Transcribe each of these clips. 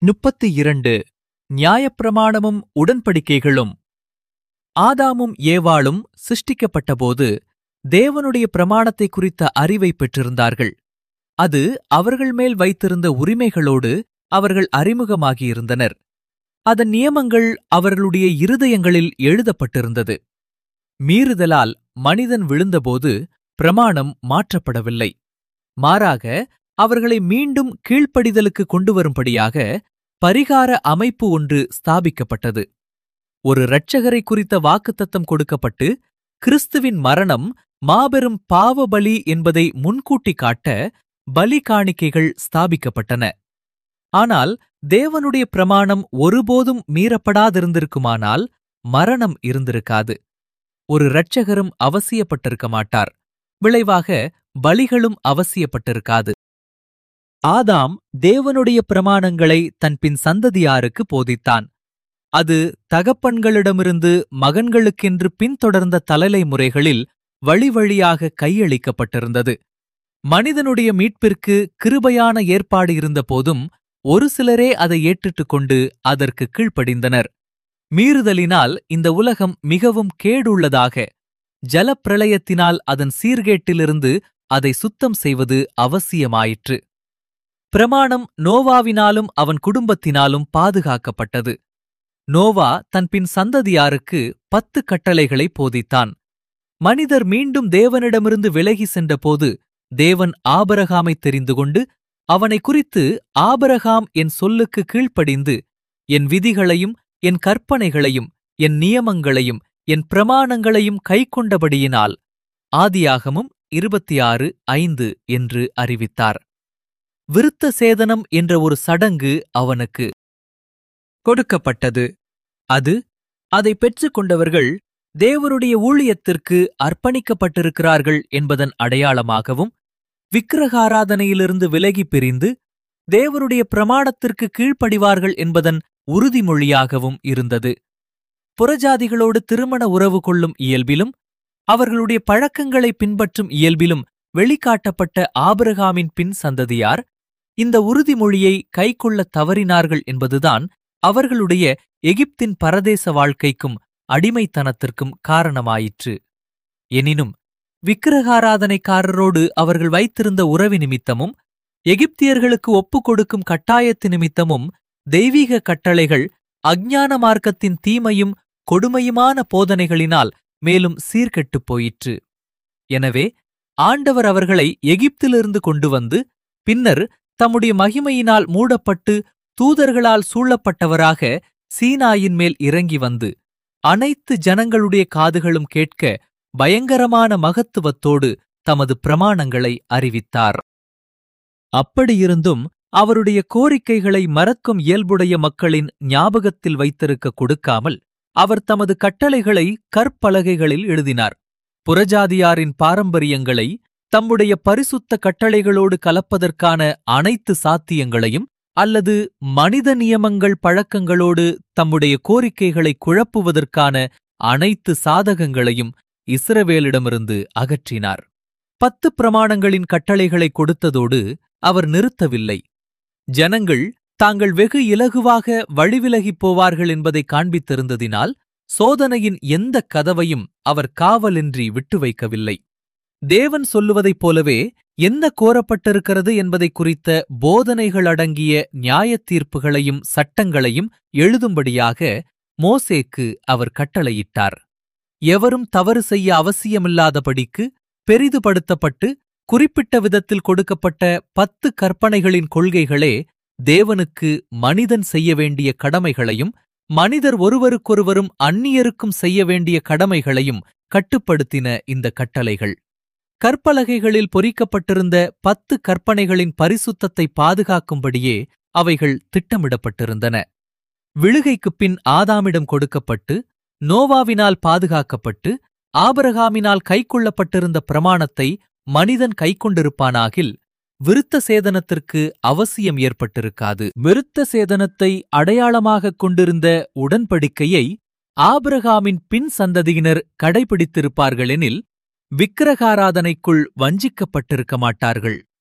முப்பத்தி இரண்டு நியாயப்பிரமாணமும் உடன்படிக்கைகளும் ஆதாமும் ஏவாளும் சிருஷ்டிக்கப்பட்டபோது தேவனுடைய பிரமாணத்தை குறித்த அறிவை பெற்றிருந்தார்கள் அது அவர்கள் மேல் வைத்திருந்த உரிமைகளோடு அவர்கள் அறிமுகமாகியிருந்தனர் அதன் நியமங்கள் அவர்களுடைய இருதயங்களில் எழுதப்பட்டிருந்தது மீறுதலால் மனிதன் விழுந்தபோது பிரமாணம் மாற்றப்படவில்லை மாறாக அவர்களை மீண்டும் கீழ்ப்படிதலுக்கு கொண்டு வரும்படியாக பரிகார அமைப்பு ஒன்று ஸ்தாபிக்கப்பட்டது ஒரு இரட்சகரை குறித்த வாக்குத்தத்தம் கொடுக்கப்பட்டு கிறிஸ்துவின் மரணம் மாபெரும் பாவபலி என்பதை முன்கூட்டி காட்ட பலி காணிக்கைகள் ஸ்தாபிக்கப்பட்டன ஆனால் தேவனுடைய பிரமாணம் ஒருபோதும் மீறப்படாதிருந்திருக்குமானால் மரணம் இருந்திருக்காது ஒரு இரட்சகரும் அவசியப்பட்டிருக்க மாட்டார் விளைவாக பலிகளும் அவசியப்பட்டிருக்காது ஆதாம் தேவனுடைய பிரமாணங்களை தன் பின் சந்ததியாருக்கு போதித்தான் அது தகப்பன்களிடமிருந்து மகன்களுக்கென்று பின்தொடர்ந்த தலைமுறைகளில் வழி வழியாக கையளிக்கப்பட்டிருந்தது மனிதனுடைய மீட்பிற்கு கிருபையான ஏற்பாடு இருந்தபோதும் ஒரு சிலரே அதை ஏற்றுட்டுக் கொண்டு அதற்கு கீழ்ப்படிந்தனர் மீறுதலினால் இந்த உலகம் மிகவும் கேடுள்ளதாக ஜலப்பிரளயத்தினால் அதன் சீர்கேட்டிலிருந்து அதை சுத்தம் செய்வது அவசியமாயிற்று பிரமாணம் நோவாவினாலும் அவன் குடும்பத்தினாலும் பாதுகாக்கப்பட்டது நோவா தன் பின் சந்ததியாருக்கு பத்து கட்டளைகளை போதித்தான் மனிதர் மீண்டும் தேவனிடமிருந்து விலகி சென்றபோது தேவன் ஆபரகாமை தெரிந்து கொண்டு அவனை குறித்து ஆபரகாம் என் சொல்லுக்கு கீழ்ப்படிந்து என் விதிகளையும் என் கற்பனைகளையும் என் நியமங்களையும் என் பிரமாணங்களையும் கைக்கொண்டபடியினால் ஆதியாகமும் இருபத்தி ஆறு ஐந்து என்று அறிவித்தார் விருத்த சேதனம் என்ற ஒரு சடங்கு அவனுக்கு கொடுக்கப்பட்டது அது அதை பெற்றுக்கொண்டவர்கள் தேவருடைய ஊழியத்திற்கு அர்ப்பணிக்கப்பட்டிருக்கிறார்கள் என்பதன் அடையாளமாகவும் விக்கிரகாராதனையிலிருந்து விலகி பிரிந்து தேவருடைய பிரமாணத்திற்கு கீழ்ப்படிவார்கள் என்பதன் உறுதிமொழியாகவும் இருந்தது புறஜாதிகளோடு திருமண உறவு கொள்ளும் இயல்பிலும் அவர்களுடைய பழக்கங்களை பின்பற்றும் இயல்பிலும் வெளிக்காட்டப்பட்ட ஆபிரகாமின் பின் சந்ததியார் இந்த உறுதிமொழியை கைக்கொள்ளத் தவறினார்கள் என்பதுதான் அவர்களுடைய எகிப்தின் பரதேச வாழ்க்கைக்கும் அடிமைத்தனத்திற்கும் காரணமாயிற்று எனினும் விக்கிரகாராதனைக்காரரோடு அவர்கள் வைத்திருந்த உறவி நிமித்தமும் எகிப்தியர்களுக்கு ஒப்புக் கொடுக்கும் கட்டாயத்து நிமித்தமும் தெய்வீக கட்டளைகள் அஞ்ஞான மார்க்கத்தின் தீமையும் கொடுமையுமான போதனைகளினால் மேலும் சீர்கெட்டுப் போயிற்று எனவே ஆண்டவர் அவர்களை எகிப்திலிருந்து கொண்டு வந்து பின்னர் தம்முடைய மகிமையினால் மூடப்பட்டு தூதர்களால் சூழப்பட்டவராக சீனாயின் மேல் இறங்கி வந்து அனைத்து ஜனங்களுடைய காதுகளும் கேட்க பயங்கரமான மகத்துவத்தோடு தமது பிரமாணங்களை அறிவித்தார் அப்படியிருந்தும் அவருடைய கோரிக்கைகளை மறக்கும் இயல்புடைய மக்களின் ஞாபகத்தில் வைத்திருக்க கொடுக்காமல் அவர் தமது கட்டளைகளை கற்பலகைகளில் எழுதினார் புறஜாதியாரின் பாரம்பரியங்களை தம்முடைய பரிசுத்த கட்டளைகளோடு கலப்பதற்கான அனைத்து சாத்தியங்களையும் அல்லது மனித நியமங்கள் பழக்கங்களோடு தம்முடைய கோரிக்கைகளை குழப்புவதற்கான அனைத்து சாதகங்களையும் இஸ்ரவேலிடமிருந்து அகற்றினார் பத்து பிரமாணங்களின் கட்டளைகளை கொடுத்ததோடு அவர் நிறுத்தவில்லை ஜனங்கள் தாங்கள் வெகு இலகுவாக வழிவிலகிப் போவார்கள் என்பதை காண்பித்திருந்ததினால் சோதனையின் எந்த கதவையும் அவர் காவலின்றி விட்டு வைக்கவில்லை தேவன் சொல்லுவதைப் போலவே என்ன கோரப்பட்டிருக்கிறது என்பதை குறித்த போதனைகள் அடங்கிய நியாயத் தீர்ப்புகளையும் சட்டங்களையும் எழுதும்படியாக மோசேக்கு அவர் கட்டளையிட்டார் எவரும் தவறு செய்ய அவசியமில்லாதபடிக்கு பெரிதுபடுத்தப்பட்டு குறிப்பிட்ட விதத்தில் கொடுக்கப்பட்ட பத்து கற்பனைகளின் கொள்கைகளே தேவனுக்கு மனிதன் செய்ய வேண்டிய கடமைகளையும் மனிதர் ஒருவருக்கொருவரும் அந்நியருக்கும் செய்ய வேண்டிய கடமைகளையும் கட்டுப்படுத்தின இந்த கட்டளைகள் கற்பலகைகளில் பொறிக்கப்பட்டிருந்த பத்து கற்பனைகளின் பரிசுத்தத்தை பாதுகாக்கும்படியே அவைகள் திட்டமிடப்பட்டிருந்தன விழுகைக்குப் பின் ஆதாமிடம் கொடுக்கப்பட்டு நோவாவினால் பாதுகாக்கப்பட்டு ஆபரகாமினால் கைக்கொள்ளப்பட்டிருந்த பிரமாணத்தை மனிதன் கைக்கொண்டிருப்பானாகில் விருத்த சேதனத்திற்கு அவசியம் ஏற்பட்டிருக்காது விருத்த சேதனத்தை அடையாளமாகக் கொண்டிருந்த உடன்படிக்கையை ஆபிரகாமின் பின் சந்ததியினர் கடைபிடித்திருப்பார்களெனில் விக்கிரகாராதனைக்குள் வஞ்சிக்கப்பட்டிருக்க மாட்டார்கள்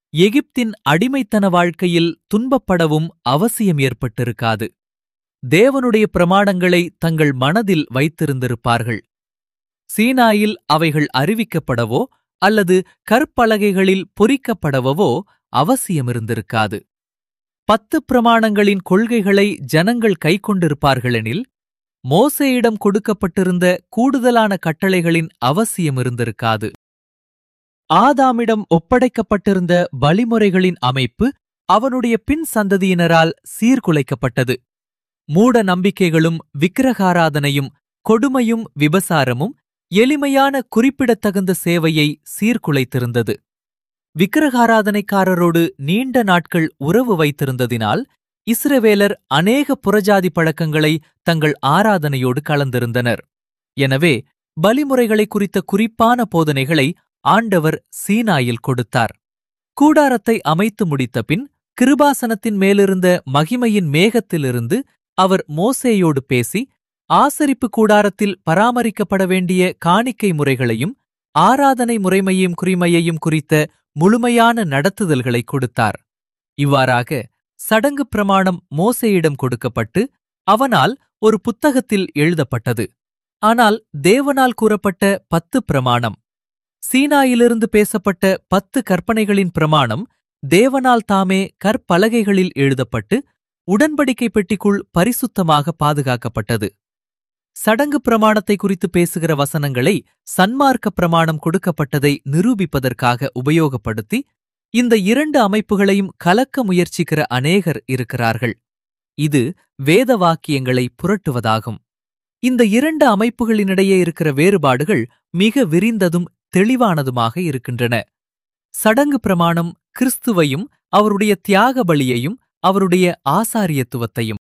எகிப்தின் அடிமைத்தன வாழ்க்கையில் துன்பப்படவும் அவசியம் ஏற்பட்டிருக்காது தேவனுடைய பிரமாணங்களை தங்கள் மனதில் வைத்திருந்திருப்பார்கள் சீனாயில் அவைகள் அறிவிக்கப்படவோ அல்லது கற்பலகைகளில் பொறிக்கப்படவோ அவசியமிருந்திருக்காது பத்து பிரமாணங்களின் கொள்கைகளை ஜனங்கள் கைக்கொண்டிருப்பார்களெனில் மோசேயிடம் கொடுக்கப்பட்டிருந்த கூடுதலான கட்டளைகளின் அவசியம் இருந்திருக்காது ஆதாமிடம் ஒப்படைக்கப்பட்டிருந்த வழிமுறைகளின் அமைப்பு அவனுடைய பின் சந்ததியினரால் சீர்குலைக்கப்பட்டது மூட நம்பிக்கைகளும் விக்கிரகாராதனையும் கொடுமையும் விபசாரமும் எளிமையான குறிப்பிடத்தகுந்த சேவையை சீர்குலைத்திருந்தது விக்கிரகாராதனைக்காரரோடு நீண்ட நாட்கள் உறவு வைத்திருந்ததினால் இஸ்ரவேலர் அநேக புறஜாதி பழக்கங்களை தங்கள் ஆராதனையோடு கலந்திருந்தனர் எனவே பலிமுறைகளை குறித்த குறிப்பான போதனைகளை ஆண்டவர் சீனாயில் கொடுத்தார் கூடாரத்தை அமைத்து முடித்த பின் கிருபாசனத்தின் மேலிருந்த மகிமையின் மேகத்திலிருந்து அவர் மோசேயோடு பேசி ஆசரிப்பு கூடாரத்தில் பராமரிக்கப்பட வேண்டிய காணிக்கை முறைகளையும் ஆராதனை முறைமையும் குறிமையையும் குறித்த முழுமையான நடத்துதல்களை கொடுத்தார் இவ்வாறாக சடங்கு பிரமாணம் மோசேயிடம் கொடுக்கப்பட்டு அவனால் ஒரு புத்தகத்தில் எழுதப்பட்டது ஆனால் தேவனால் கூறப்பட்ட பத்து பிரமாணம் சீனாயிலிருந்து பேசப்பட்ட பத்து கற்பனைகளின் பிரமாணம் தேவனால் தாமே கற்பலகைகளில் எழுதப்பட்டு உடன்படிக்கை பெட்டிக்குள் பரிசுத்தமாக பாதுகாக்கப்பட்டது சடங்கு பிரமாணத்தை குறித்து பேசுகிற வசனங்களை சன்மார்க்க பிரமாணம் கொடுக்கப்பட்டதை நிரூபிப்பதற்காக உபயோகப்படுத்தி இந்த இரண்டு அமைப்புகளையும் கலக்க முயற்சிக்கிற அநேகர் இருக்கிறார்கள் இது வேத வாக்கியங்களை புரட்டுவதாகும் இந்த இரண்டு அமைப்புகளினிடையே இருக்கிற வேறுபாடுகள் மிக விரிந்ததும் தெளிவானதுமாக இருக்கின்றன சடங்கு பிரமாணம் கிறிஸ்துவையும் அவருடைய தியாக பலியையும் அவருடைய ஆசாரியத்துவத்தையும்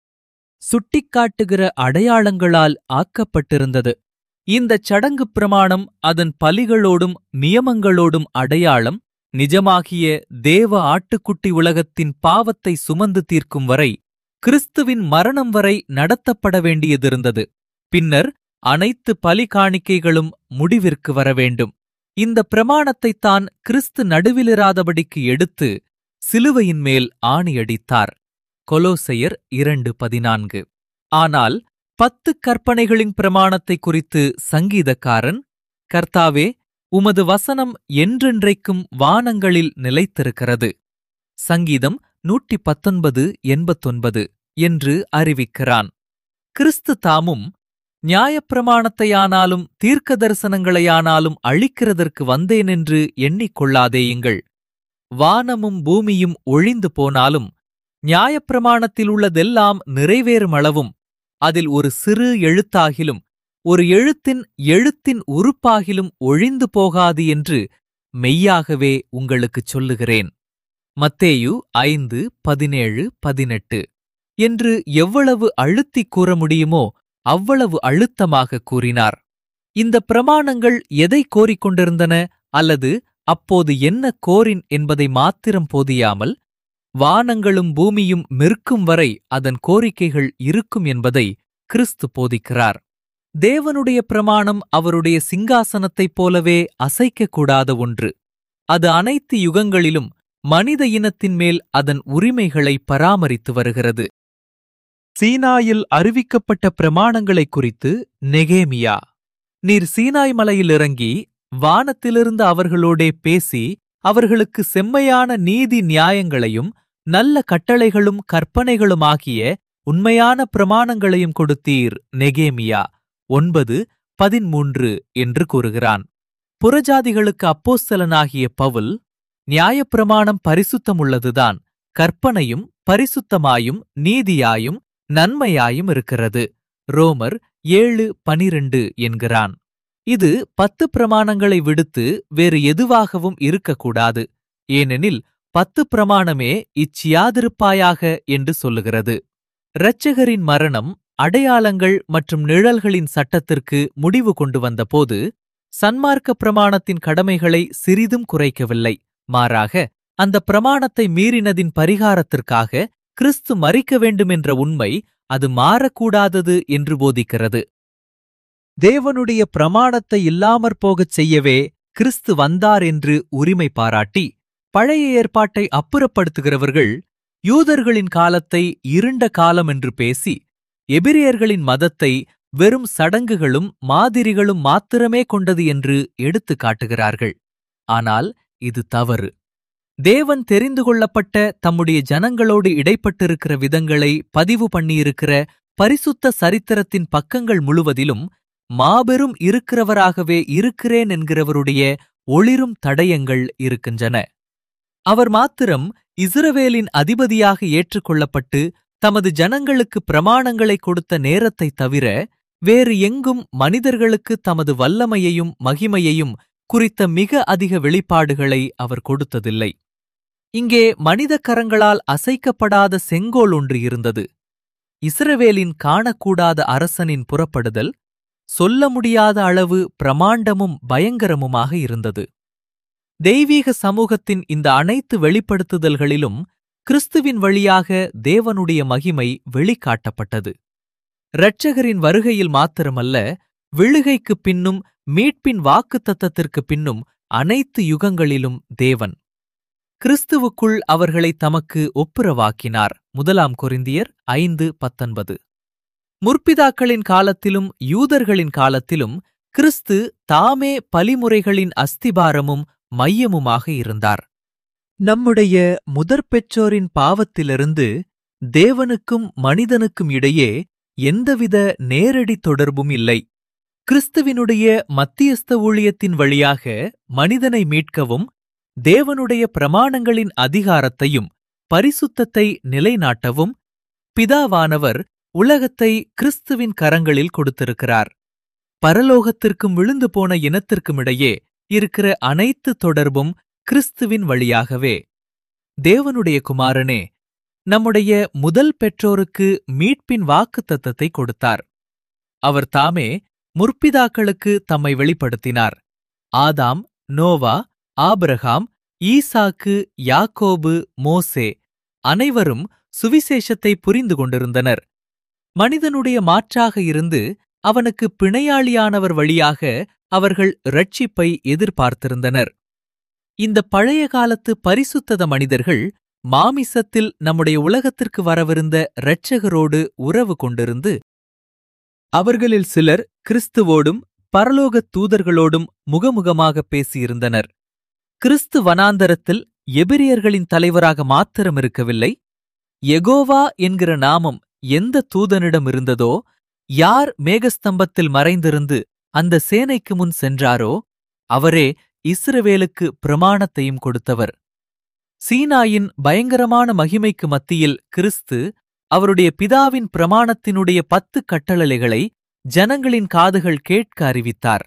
சுட்டிக்காட்டுகிற அடையாளங்களால் ஆக்கப்பட்டிருந்தது இந்தச் சடங்கு பிரமாணம் அதன் பலிகளோடும் நியமங்களோடும் அடையாளம் நிஜமாகிய தேவ ஆட்டுக்குட்டி உலகத்தின் பாவத்தை சுமந்து தீர்க்கும் வரை கிறிஸ்துவின் மரணம் வரை நடத்தப்பட வேண்டியதிருந்தது பின்னர் அனைத்து பலி காணிக்கைகளும் முடிவிற்கு வர வேண்டும் இந்த பிரமாணத்தைத் தான் கிறிஸ்து நடுவிலிராதபடிக்கு எடுத்து சிலுவையின் மேல் ஆணியடித்தார் கொலோசையர் இரண்டு பதினான்கு ஆனால் பத்து கற்பனைகளின் பிரமாணத்தை குறித்து சங்கீதக்காரன் கர்த்தாவே உமது வசனம் என்றென்றைக்கும் வானங்களில் நிலைத்திருக்கிறது சங்கீதம் நூற்றி பத்தொன்பது எண்பத்தொன்பது என்று அறிவிக்கிறான் கிறிஸ்து தாமும் நியாயப்பிரமாணத்தையானாலும் தீர்க்க தரிசனங்களையானாலும் அழிக்கிறதற்கு வந்தேனென்று எண்ணிக்கொள்ளாதேயுங்கள் வானமும் பூமியும் ஒழிந்து போனாலும் நியாயப்பிரமாணத்தில் உள்ளதெல்லாம் நிறைவேறும் அளவும் அதில் ஒரு சிறு எழுத்தாகிலும் ஒரு எழுத்தின் எழுத்தின் உறுப்பாகிலும் ஒழிந்து போகாது என்று மெய்யாகவே உங்களுக்குச் சொல்லுகிறேன் மத்தேயு ஐந்து பதினேழு பதினெட்டு என்று எவ்வளவு அழுத்திக் கூற முடியுமோ அவ்வளவு அழுத்தமாக கூறினார் இந்த பிரமாணங்கள் எதை கோரிக்கொண்டிருந்தன அல்லது அப்போது என்ன கோரின் என்பதை மாத்திரம் போதியாமல் வானங்களும் பூமியும் மெர்க்கும் வரை அதன் கோரிக்கைகள் இருக்கும் என்பதை கிறிஸ்து போதிக்கிறார் தேவனுடைய பிரமாணம் அவருடைய சிங்காசனத்தைப் போலவே அசைக்கக்கூடாத ஒன்று அது அனைத்து யுகங்களிலும் மனித இனத்தின் மேல் அதன் உரிமைகளை பராமரித்து வருகிறது சீனாயில் அறிவிக்கப்பட்ட பிரமாணங்களை குறித்து நெகேமியா நீர் சீனாய் மலையில் இறங்கி வானத்திலிருந்து அவர்களோடே பேசி அவர்களுக்கு செம்மையான நீதி நியாயங்களையும் நல்ல கட்டளைகளும் கற்பனைகளுமாகிய உண்மையான பிரமாணங்களையும் கொடுத்தீர் நெகேமியா ஒன்பது பதிமூன்று என்று கூறுகிறான் புறஜாதிகளுக்கு அப்போஸ்தலனாகிய பவுல் நியாயப்பிரமாணம் பரிசுத்தமுள்ளதுதான் கற்பனையும் பரிசுத்தமாயும் நீதியாயும் நன்மையாயும் இருக்கிறது ரோமர் ஏழு பனிரெண்டு என்கிறான் இது பத்து பிரமாணங்களை விடுத்து வேறு எதுவாகவும் இருக்கக்கூடாது ஏனெனில் பத்து பிரமாணமே இச்சியாதிருப்பாயாக என்று சொல்லுகிறது இரட்சகரின் மரணம் அடையாளங்கள் மற்றும் நிழல்களின் சட்டத்திற்கு முடிவு கொண்டு வந்தபோது சன்மார்க்க பிரமாணத்தின் கடமைகளை சிறிதும் குறைக்கவில்லை மாறாக அந்த பிரமாணத்தை மீறினதின் பரிகாரத்திற்காக கிறிஸ்து மறிக்க வேண்டுமென்ற உண்மை அது மாறக்கூடாதது என்று போதிக்கிறது தேவனுடைய பிரமாணத்தை இல்லாமற் போகச் செய்யவே கிறிஸ்து வந்தார் என்று உரிமை பாராட்டி பழைய ஏற்பாட்டை அப்புறப்படுத்துகிறவர்கள் யூதர்களின் காலத்தை இருண்ட காலம் என்று பேசி எபிரியர்களின் மதத்தை வெறும் சடங்குகளும் மாதிரிகளும் மாத்திரமே கொண்டது என்று எடுத்துக் காட்டுகிறார்கள் ஆனால் இது தவறு தேவன் தெரிந்து கொள்ளப்பட்ட தம்முடைய ஜனங்களோடு இடைப்பட்டிருக்கிற விதங்களை பதிவு பண்ணியிருக்கிற பரிசுத்த சரித்திரத்தின் பக்கங்கள் முழுவதிலும் மாபெரும் இருக்கிறவராகவே இருக்கிறேன் என்கிறவருடைய ஒளிரும் தடயங்கள் இருக்கின்றன அவர் மாத்திரம் இஸ்ரவேலின் அதிபதியாக ஏற்றுக்கொள்ளப்பட்டு தமது ஜனங்களுக்கு பிரமாணங்களை கொடுத்த நேரத்தைத் தவிர வேறு எங்கும் மனிதர்களுக்கு தமது வல்லமையையும் மகிமையையும் குறித்த மிக அதிக வெளிப்பாடுகளை அவர் கொடுத்ததில்லை இங்கே மனித கரங்களால் அசைக்கப்படாத செங்கோல் ஒன்று இருந்தது இஸ்ரவேலின் காணக்கூடாத அரசனின் புறப்படுதல் சொல்ல முடியாத அளவு பிரமாண்டமும் பயங்கரமுமாக இருந்தது தெய்வீக சமூகத்தின் இந்த அனைத்து வெளிப்படுத்துதல்களிலும் கிறிஸ்துவின் வழியாக தேவனுடைய மகிமை வெளிக்காட்டப்பட்டது இரட்சகரின் வருகையில் மாத்திரமல்ல விழுகைக்குப் பின்னும் மீட்பின் வாக்குத்தத்தத்திற்கு பின்னும் அனைத்து யுகங்களிலும் தேவன் கிறிஸ்துவுக்குள் அவர்களை தமக்கு ஒப்புரவாக்கினார் முதலாம் கொரிந்தியர் ஐந்து பத்தொன்பது முற்பிதாக்களின் காலத்திலும் யூதர்களின் காலத்திலும் கிறிஸ்து தாமே பலிமுறைகளின் அஸ்திபாரமும் மையமுமாக இருந்தார் நம்முடைய முதற் பெற்றோரின் பாவத்திலிருந்து தேவனுக்கும் மனிதனுக்கும் இடையே எந்தவித நேரடி தொடர்பும் இல்லை கிறிஸ்துவினுடைய மத்தியஸ்த ஊழியத்தின் வழியாக மனிதனை மீட்கவும் தேவனுடைய பிரமாணங்களின் அதிகாரத்தையும் பரிசுத்தத்தை நிலைநாட்டவும் பிதாவானவர் உலகத்தை கிறிஸ்துவின் கரங்களில் கொடுத்திருக்கிறார் பரலோகத்திற்கும் விழுந்து போன இனத்திற்குமிடையே இருக்கிற அனைத்து தொடர்பும் கிறிஸ்துவின் வழியாகவே தேவனுடைய குமாரனே நம்முடைய முதல் பெற்றோருக்கு மீட்பின் வாக்குத்தத்தத்தை கொடுத்தார் அவர் தாமே முற்பிதாக்களுக்கு தம்மை வெளிப்படுத்தினார் ஆதாம் நோவா ஆபிரகாம் ஈசாக்கு யாக்கோபு மோசே அனைவரும் சுவிசேஷத்தை புரிந்து கொண்டிருந்தனர் மனிதனுடைய மாற்றாக இருந்து அவனுக்கு பிணையாளியானவர் வழியாக அவர்கள் ரட்சிப்பை எதிர்பார்த்திருந்தனர் இந்த பழைய காலத்து பரிசுத்தத மனிதர்கள் மாமிசத்தில் நம்முடைய உலகத்திற்கு வரவிருந்த இரட்சகரோடு உறவு கொண்டிருந்து அவர்களில் சிலர் கிறிஸ்துவோடும் பரலோகத் தூதர்களோடும் முகமுகமாக பேசியிருந்தனர் கிறிஸ்து வனாந்தரத்தில் எபிரியர்களின் தலைவராக மாத்திரம் இருக்கவில்லை எகோவா என்கிற நாமம் எந்த தூதனிடம் இருந்ததோ யார் மேகஸ்தம்பத்தில் மறைந்திருந்து அந்த சேனைக்கு முன் சென்றாரோ அவரே இஸ்ரவேலுக்கு பிரமாணத்தையும் கொடுத்தவர் சீனாயின் பயங்கரமான மகிமைக்கு மத்தியில் கிறிஸ்து அவருடைய பிதாவின் பிரமாணத்தினுடைய பத்து கட்டளலைகளை ஜனங்களின் காதுகள் கேட்க அறிவித்தார்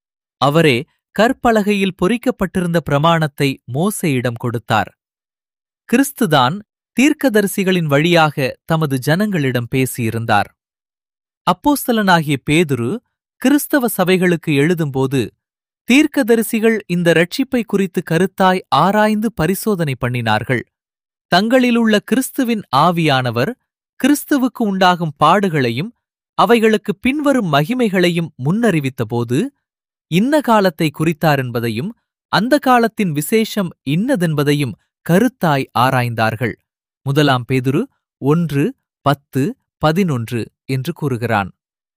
அவரே கற்பலகையில் பொறிக்கப்பட்டிருந்த பிரமாணத்தை மோசேயிடம் கொடுத்தார் கிறிஸ்துதான் தீர்க்கதரிசிகளின் வழியாக தமது ஜனங்களிடம் பேசியிருந்தார் அப்போஸ்தலனாகிய பேதுரு கிறிஸ்தவ சபைகளுக்கு எழுதும்போது தீர்க்கதரிசிகள் இந்த ரட்சிப்பை குறித்து கருத்தாய் ஆராய்ந்து பரிசோதனை பண்ணினார்கள் தங்களிலுள்ள கிறிஸ்துவின் ஆவியானவர் கிறிஸ்துவுக்கு உண்டாகும் பாடுகளையும் அவைகளுக்கு பின்வரும் மகிமைகளையும் முன்னறிவித்தபோது இன்ன காலத்தை குறித்தார் என்பதையும் அந்த காலத்தின் விசேஷம் இன்னதென்பதையும் கருத்தாய் ஆராய்ந்தார்கள் முதலாம் பேதுரு ஒன்று பத்து பதினொன்று என்று கூறுகிறான்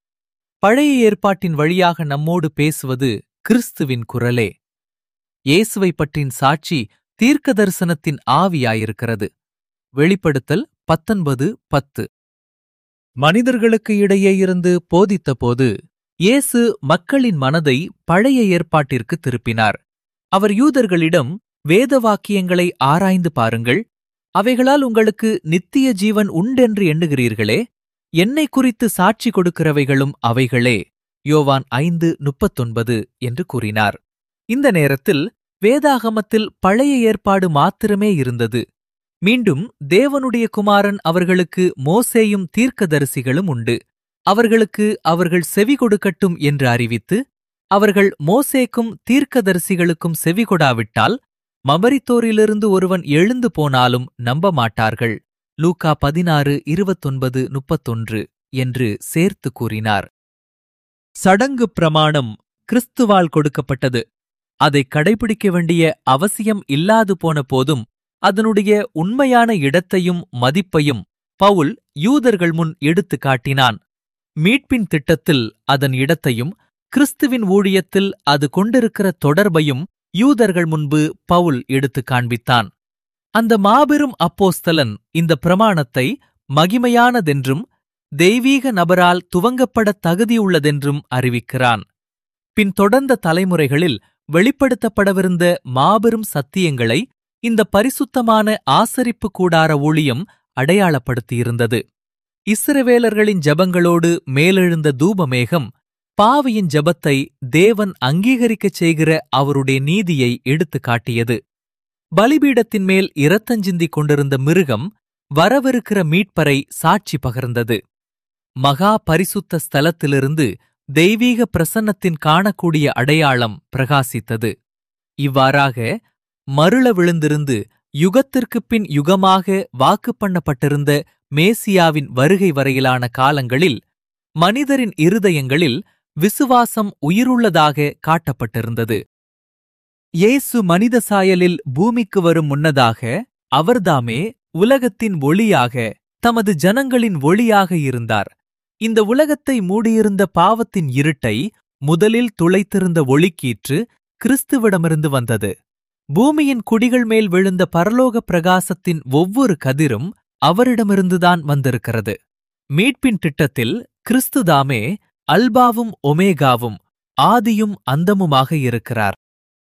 பழைய ஏற்பாட்டின் வழியாக நம்மோடு பேசுவது கிறிஸ்துவின் குரலே இயேசுவை பற்றின் சாட்சி தீர்க்க தரிசனத்தின் ஆவியாயிருக்கிறது வெளிப்படுத்தல் பத்தொன்பது பத்து மனிதர்களுக்கு இடையே இருந்து போதித்தபோது இயேசு மக்களின் மனதை பழைய ஏற்பாட்டிற்கு திருப்பினார் அவர் யூதர்களிடம் வேத வாக்கியங்களை ஆராய்ந்து பாருங்கள் அவைகளால் உங்களுக்கு நித்திய ஜீவன் உண்டென்று எண்ணுகிறீர்களே என்னை குறித்து சாட்சி கொடுக்கிறவைகளும் அவைகளே யோவான் ஐந்து முப்பத்தொன்பது என்று கூறினார் இந்த நேரத்தில் வேதாகமத்தில் பழைய ஏற்பாடு மாத்திரமே இருந்தது மீண்டும் தேவனுடைய குமாரன் அவர்களுக்கு மோசேயும் தீர்க்கதரிசிகளும் உண்டு அவர்களுக்கு அவர்கள் செவி கொடுக்கட்டும் என்று அறிவித்து அவர்கள் மோசேக்கும் தீர்க்கதரிசிகளுக்கும் செவி கொடாவிட்டால் மபரித்தோரிலிருந்து ஒருவன் எழுந்து போனாலும் நம்ப மாட்டார்கள் லூக்கா பதினாறு இருபத்தொன்பது முப்பத்தொன்று என்று சேர்த்து கூறினார் சடங்கு பிரமாணம் கிறிஸ்துவால் கொடுக்கப்பட்டது அதை கடைபிடிக்க வேண்டிய அவசியம் இல்லாது போன போதும் அதனுடைய உண்மையான இடத்தையும் மதிப்பையும் பவுல் யூதர்கள் முன் எடுத்துக் காட்டினான் மீட்பின் திட்டத்தில் அதன் இடத்தையும் கிறிஸ்துவின் ஊழியத்தில் அது கொண்டிருக்கிற தொடர்பையும் யூதர்கள் முன்பு பவுல் எடுத்துக் காண்பித்தான் அந்த மாபெரும் அப்போஸ்தலன் இந்த பிரமாணத்தை மகிமையானதென்றும் தெய்வீக நபரால் துவங்கப்பட தகுதியுள்ளதென்றும் அறிவிக்கிறான் பின் தொடர்ந்த தலைமுறைகளில் வெளிப்படுத்தப்படவிருந்த மாபெரும் சத்தியங்களை இந்த பரிசுத்தமான ஆசரிப்பு கூடார ஊழியம் அடையாளப்படுத்தியிருந்தது இஸ்ரவேலர்களின் ஜெபங்களோடு மேலெழுந்த தூபமேகம் பாவியின் ஜெபத்தை தேவன் அங்கீகரிக்கச் செய்கிற அவருடைய நீதியை எடுத்துக் காட்டியது பலிபீடத்தின் மேல் இரத்தஞ்சிந்திக் கொண்டிருந்த மிருகம் வரவிருக்கிற மீட்பரை சாட்சி பகர்ந்தது மகா பரிசுத்த ஸ்தலத்திலிருந்து தெய்வீக பிரசன்னத்தின் காணக்கூடிய அடையாளம் பிரகாசித்தது இவ்வாறாக மருள விழுந்திருந்து யுகத்திற்குப் பின் யுகமாக வாக்கு பண்ணப்பட்டிருந்த மேசியாவின் வருகை வரையிலான காலங்களில் மனிதரின் இருதயங்களில் விசுவாசம் உயிருள்ளதாக காட்டப்பட்டிருந்தது இயேசு மனித சாயலில் பூமிக்கு வரும் முன்னதாக அவர்தாமே உலகத்தின் ஒளியாக தமது ஜனங்களின் ஒளியாக இருந்தார் இந்த உலகத்தை மூடியிருந்த பாவத்தின் இருட்டை முதலில் துளைத்திருந்த ஒளிக்கீற்று கிறிஸ்துவிடமிருந்து வந்தது பூமியின் குடிகள் மேல் விழுந்த பரலோக பிரகாசத்தின் ஒவ்வொரு கதிரும் அவரிடமிருந்துதான் வந்திருக்கிறது மீட்பின் திட்டத்தில் கிறிஸ்துதாமே அல்பாவும் ஒமேகாவும் ஆதியும் அந்தமுமாக இருக்கிறார்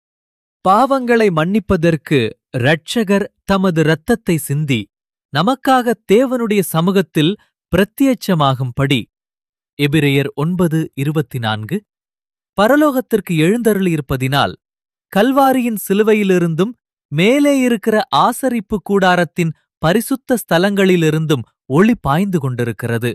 பாவங்களை மன்னிப்பதற்கு இரட்சகர் தமது இரத்தத்தை சிந்தி நமக்காக தேவனுடைய சமூகத்தில் பிரத்யட்சமாகும்படி எபிரெயர் ஒன்பது இருபத்தி நான்கு பரலோகத்திற்கு எழுந்தருளியிருப்பதினால் கல்வாரியின் சிலுவையிலிருந்தும் மேலே இருக்கிற ஆசரிப்பு கூடாரத்தின் பரிசுத்த ஸ்தலங்களிலிருந்தும் ஒளி பாய்ந்து கொண்டிருக்கிறது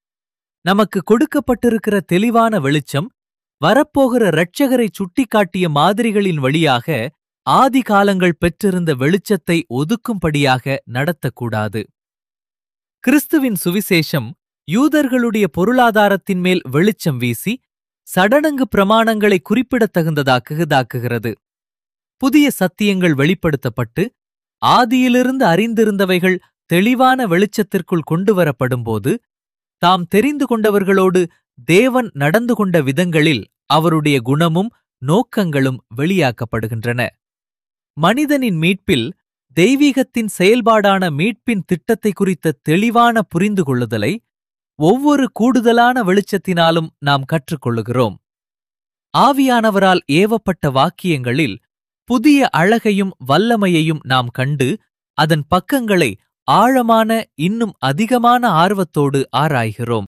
நமக்கு கொடுக்கப்பட்டிருக்கிற தெளிவான வெளிச்சம் வரப்போகிற இரட்சகரை சுட்டிக்காட்டிய மாதிரிகளின் வழியாக ஆதி காலங்கள் பெற்றிருந்த வெளிச்சத்தை ஒதுக்கும்படியாக நடத்தக்கூடாது கிறிஸ்துவின் சுவிசேஷம் யூதர்களுடைய பொருளாதாரத்தின் மேல் வெளிச்சம் வீசி சடனங்கு பிரமாணங்களை குறிப்பிடத்தகுந்ததாக்குகிறதாக்குகிறது புதிய சத்தியங்கள் வெளிப்படுத்தப்பட்டு ஆதியிலிருந்து அறிந்திருந்தவைகள் தெளிவான வெளிச்சத்திற்குள் கொண்டுவரப்படும்போது தாம் தெரிந்து கொண்டவர்களோடு தேவன் நடந்து கொண்ட விதங்களில் அவருடைய குணமும் நோக்கங்களும் வெளியாக்கப்படுகின்றன மனிதனின் மீட்பில் தெய்வீகத்தின் செயல்பாடான மீட்பின் திட்டத்தை குறித்த தெளிவான புரிந்து கொள்ளுதலை ஒவ்வொரு கூடுதலான வெளிச்சத்தினாலும் நாம் கற்றுக்கொள்ளுகிறோம் ஆவியானவரால் ஏவப்பட்ட வாக்கியங்களில் புதிய அழகையும் வல்லமையையும் நாம் கண்டு அதன் பக்கங்களை ஆழமான இன்னும் அதிகமான ஆர்வத்தோடு ஆராய்கிறோம்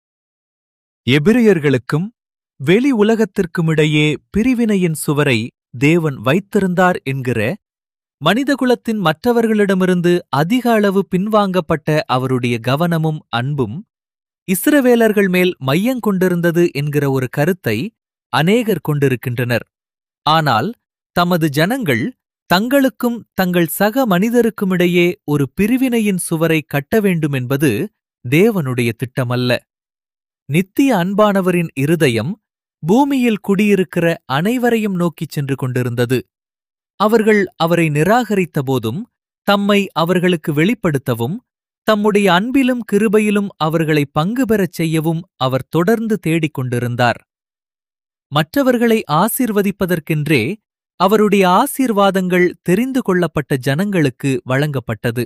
எபிரியர்களுக்கும் வெளி உலகத்திற்குமிடையே பிரிவினையின் சுவரை தேவன் வைத்திருந்தார் என்கிற மனிதகுலத்தின் மற்றவர்களிடமிருந்து அதிக அளவு பின்வாங்கப்பட்ட அவருடைய கவனமும் அன்பும் இஸ்ரவேலர்கள் மேல் மையங்கொண்டிருந்தது என்கிற ஒரு கருத்தை அநேகர் கொண்டிருக்கின்றனர் ஆனால் தமது ஜனங்கள் தங்களுக்கும் தங்கள் சக மனிதருக்குமிடையே ஒரு பிரிவினையின் சுவரை கட்ட வேண்டுமென்பது தேவனுடைய திட்டமல்ல நித்திய அன்பானவரின் இருதயம் பூமியில் குடியிருக்கிற அனைவரையும் நோக்கிச் சென்று கொண்டிருந்தது அவர்கள் அவரை நிராகரித்த போதும் தம்மை அவர்களுக்கு வெளிப்படுத்தவும் தம்முடைய அன்பிலும் கிருபையிலும் அவர்களை பங்கு பெறச் செய்யவும் அவர் தொடர்ந்து தேடிக் கொண்டிருந்தார் மற்றவர்களை ஆசீர்வதிப்பதற்கென்றே அவருடைய ஆசீர்வாதங்கள் தெரிந்து கொள்ளப்பட்ட ஜனங்களுக்கு வழங்கப்பட்டது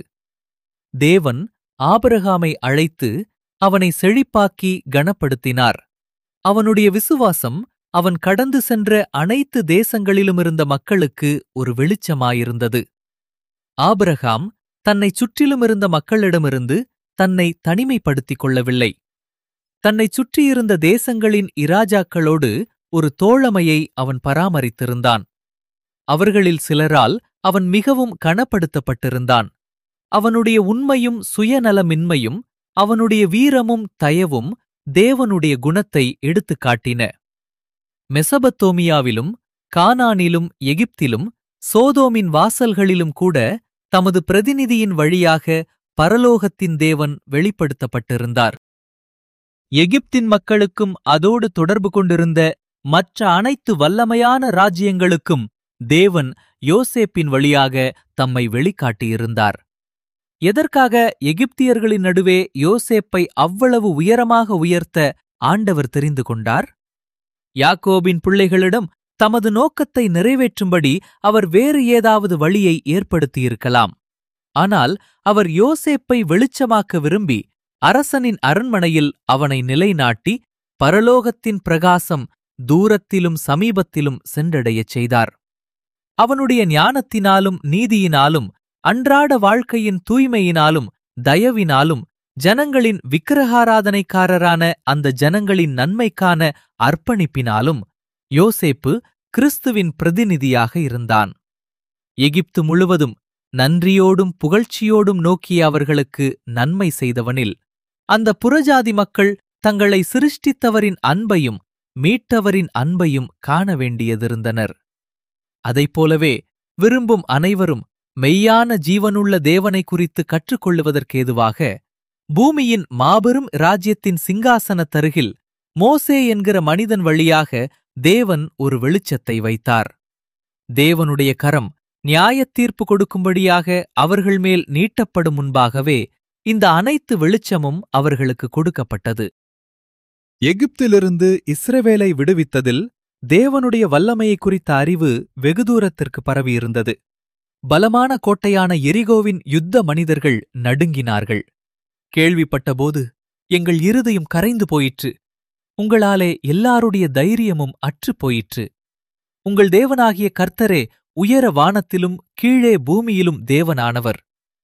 தேவன் ஆபிரகாமை அழைத்து அவனை செழிப்பாக்கி கனப்படுத்தினார் அவனுடைய விசுவாசம் அவன் கடந்து சென்ற அனைத்து தேசங்களிலுமிருந்த மக்களுக்கு ஒரு வெளிச்சமாயிருந்தது ஆபிரகாம் தன்னைச் சுற்றிலுமிருந்த மக்களிடமிருந்து தன்னை தனிமைப்படுத்திக் கொள்ளவில்லை தன்னைச் சுற்றியிருந்த தேசங்களின் இராஜாக்களோடு ஒரு தோழமையை அவன் பராமரித்திருந்தான் அவர்களில் சிலரால் அவன் மிகவும் கனப்படுத்தப்பட்டிருந்தான் அவனுடைய உண்மையும் சுயநலமின்மையும் அவனுடைய வீரமும் தயவும் தேவனுடைய குணத்தை எடுத்துக் காட்டின மெசபத்தோமியாவிலும் கானானிலும் எகிப்திலும் சோதோமின் வாசல்களிலும் கூட தமது பிரதிநிதியின் வழியாக பரலோகத்தின் தேவன் வெளிப்படுத்தப்பட்டிருந்தார் எகிப்தின் மக்களுக்கும் அதோடு தொடர்பு கொண்டிருந்த மற்ற அனைத்து வல்லமையான ராஜ்யங்களுக்கும் தேவன் யோசேப்பின் வழியாக தம்மை வெளிக்காட்டியிருந்தார் எதற்காக எகிப்தியர்களின் நடுவே யோசேப்பை அவ்வளவு உயரமாக உயர்த்த ஆண்டவர் தெரிந்து கொண்டார் யாக்கோபின் பிள்ளைகளிடம் தமது நோக்கத்தை நிறைவேற்றும்படி அவர் வேறு ஏதாவது வழியை ஏற்படுத்தியிருக்கலாம் ஆனால் அவர் யோசேப்பை வெளிச்சமாக்க விரும்பி அரசனின் அரண்மனையில் அவனை நிலைநாட்டி பரலோகத்தின் பிரகாசம் தூரத்திலும் சமீபத்திலும் சென்றடையச் செய்தார் அவனுடைய ஞானத்தினாலும் நீதியினாலும் அன்றாட வாழ்க்கையின் தூய்மையினாலும் தயவினாலும் ஜனங்களின் விக்கிரகாராதனைக்காரரான அந்த ஜனங்களின் நன்மைக்கான அர்ப்பணிப்பினாலும் யோசேப்பு கிறிஸ்துவின் பிரதிநிதியாக இருந்தான் எகிப்து முழுவதும் நன்றியோடும் புகழ்ச்சியோடும் நோக்கிய அவர்களுக்கு நன்மை செய்தவனில் அந்த புறஜாதி மக்கள் தங்களை சிருஷ்டித்தவரின் அன்பையும் மீட்டவரின் அன்பையும் காண வேண்டியதிருந்தனர் அதைப்போலவே விரும்பும் அனைவரும் மெய்யான ஜீவனுள்ள தேவனை குறித்து கற்றுக்கொள்ளுவதற்கேதுவாக பூமியின் மாபெரும் ராஜ்யத்தின் சிங்காசனத்தருகில் மோசே என்கிற மனிதன் வழியாக தேவன் ஒரு வெளிச்சத்தை வைத்தார் தேவனுடைய கரம் நியாயத் தீர்ப்பு கொடுக்கும்படியாக அவர்கள் மேல் நீட்டப்படும் முன்பாகவே இந்த அனைத்து வெளிச்சமும் அவர்களுக்கு கொடுக்கப்பட்டது எகிப்திலிருந்து இஸ்ரவேலை விடுவித்ததில் தேவனுடைய வல்லமையை குறித்த அறிவு வெகு தூரத்திற்கு பரவியிருந்தது பலமான கோட்டையான எரிகோவின் யுத்த மனிதர்கள் நடுங்கினார்கள் கேள்விப்பட்டபோது எங்கள் இருதயம் கரைந்து போயிற்று உங்களாலே எல்லாருடைய தைரியமும் அற்றுப் போயிற்று உங்கள் தேவனாகிய கர்த்தரே உயர வானத்திலும் கீழே பூமியிலும் தேவனானவர்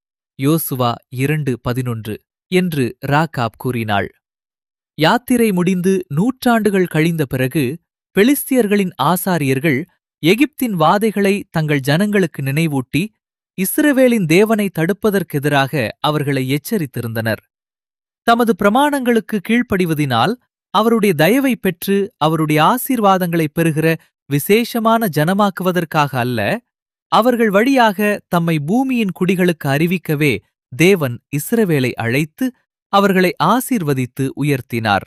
யோசுவா இரண்டு பதினொன்று என்று ராகாப் கூறினாள் யாத்திரை முடிந்து நூற்றாண்டுகள் கழிந்த பிறகு பெலிஸ்தியர்களின் ஆசாரியர்கள் எகிப்தின் வாதைகளை தங்கள் ஜனங்களுக்கு நினைவூட்டி இஸ்ரவேலின் தேவனை தடுப்பதற்கெதிராக அவர்களை எச்சரித்திருந்தனர் தமது பிரமாணங்களுக்கு கீழ்ப்படிவதினால் அவருடைய தயவை பெற்று அவருடைய ஆசீர்வாதங்களைப் பெறுகிற விசேஷமான ஜனமாக்குவதற்காக அல்ல அவர்கள் வழியாக தம்மை பூமியின் குடிகளுக்கு அறிவிக்கவே தேவன் இஸ்ரவேலை அழைத்து அவர்களை ஆசீர்வதித்து உயர்த்தினார்